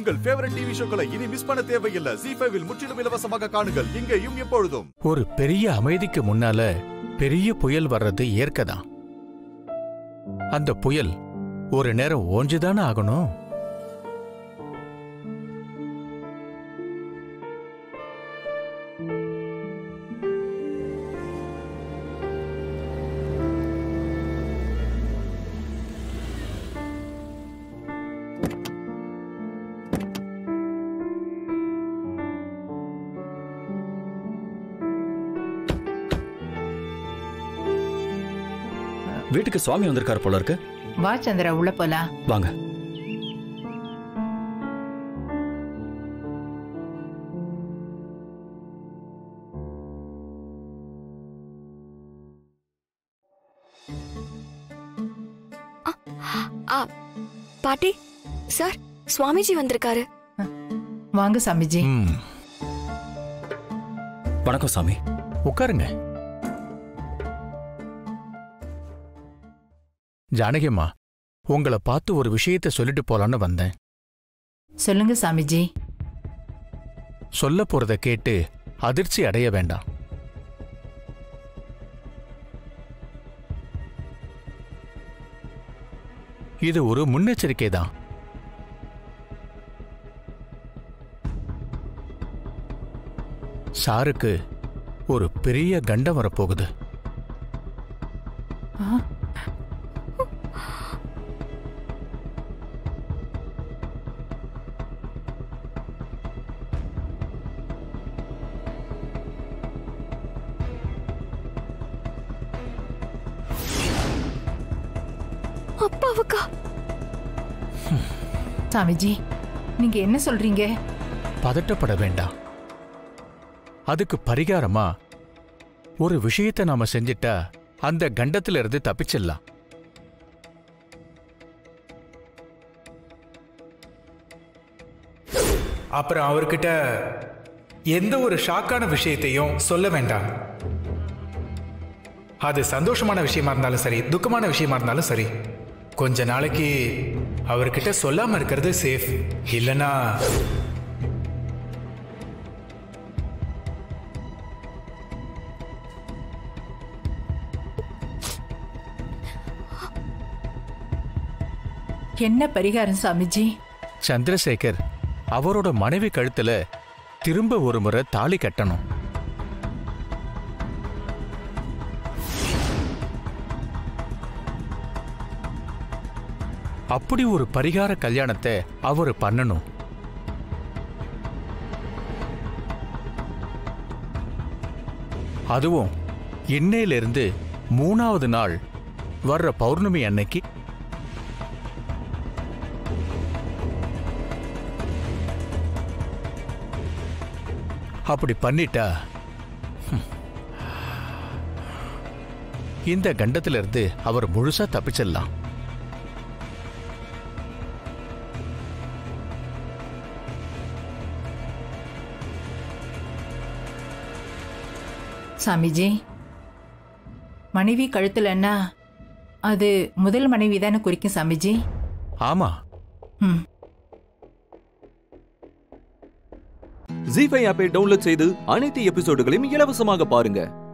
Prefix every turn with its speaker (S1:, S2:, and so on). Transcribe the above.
S1: உங்கள் favourite TV ஷோக்களை இனி miss பண்ண தேவையில்லை ஜி ஃபைவில் முற்றிலும் இலவசமாக காணுங்கள் இங்கேயும் எப்பொழுதும்
S2: ஒரு பெரிய அமைதிக்கு முன்னால பெரிய புயல் வர்றது இயற்கைதான் அந்த புயல் ஒரு நேரம் ஓஞ்சுதானே ஆகணும்
S3: வீட்டுக்கு சுவாமி வந்திருக்காரு போல இருக்கு
S4: வா சந்திரா உள்ள போலாம்
S3: வாங்க
S5: ஆ பாட்டி சார் சுவாமிஜி வந்திருக்காரு
S4: வாங்க சாமிஜி
S2: ம்,
S3: வணக்கம் சாமி
S2: உட்காருங்க ஜானகிம்மா உங்களை பார்த்து ஒரு விஷயத்தை சொல்லிட்டு போலான்னு வந்தேன்
S4: சொல்லுங்க சாமிஜி
S2: சொல்ல போறத கேட்டு அதிர்ச்சி அடைய வேண்டாம் இது ஒரு முன்னெச்சரிக்கை தான் சாருக்கு ஒரு பெரிய கண்டம் வரப்போகுது
S4: ஆ,
S5: அப்பாவுக்கா
S4: சாமிஜி நீங்க என்ன சொல்றீங்க
S2: பதட்டப்பட வேண்டாம் அதுக்கு பரிகாரமா ஒரு விஷயத்தை நாம செஞ்சிட்டா அந்த கண்டத்துல இருந்து தப்பிச்சிடலாம்
S6: அப்புறம் அவர்கிட்ட எந்த ஒரு ஷாக்கான விஷயத்தையும் சொல்ல வேண்டாம் அது சந்தோஷமான விஷயமா இருந்தாலும் சரி துக்கமான விஷயமா இருந்தாலும் சரி கொஞ்ச நாளைக்கு அவர்கிட்ட சொல்லாம இருக்கிறது சேஃப் இல்லனா
S4: என்ன பரிகாரம் சாமிஜி
S2: சந்திரசேகர் அவரோட மனைவி கழுத்துல திரும்ப ஒரு முறை தாலி கட்டணும் அப்படி ஒரு பரிகார கல்யாணத்தை அவர் பண்ணணும் அதுவும் இன்னையிலிருந்து மூணாவது நாள் வர்ற பௌர்ணமி அன்னைக்கு அப்படி பண்ணிட்டா ஹம், இந்த கண்டத்திலிருந்து அவர் முழுசா தப்பிச்சிடலாம்
S4: சாமிஜி மனைவி கழுத்துலன்னா அது முதல் மனைவி தானே குறிக்கும் சாமிஜி
S2: ஆமா
S4: ம்
S7: ஜி ஃபைவ் ஆப்பை டவுன்லோட் செய்து அனைத்து எபிசோடுகளையும் இலவசமாக பாருங்க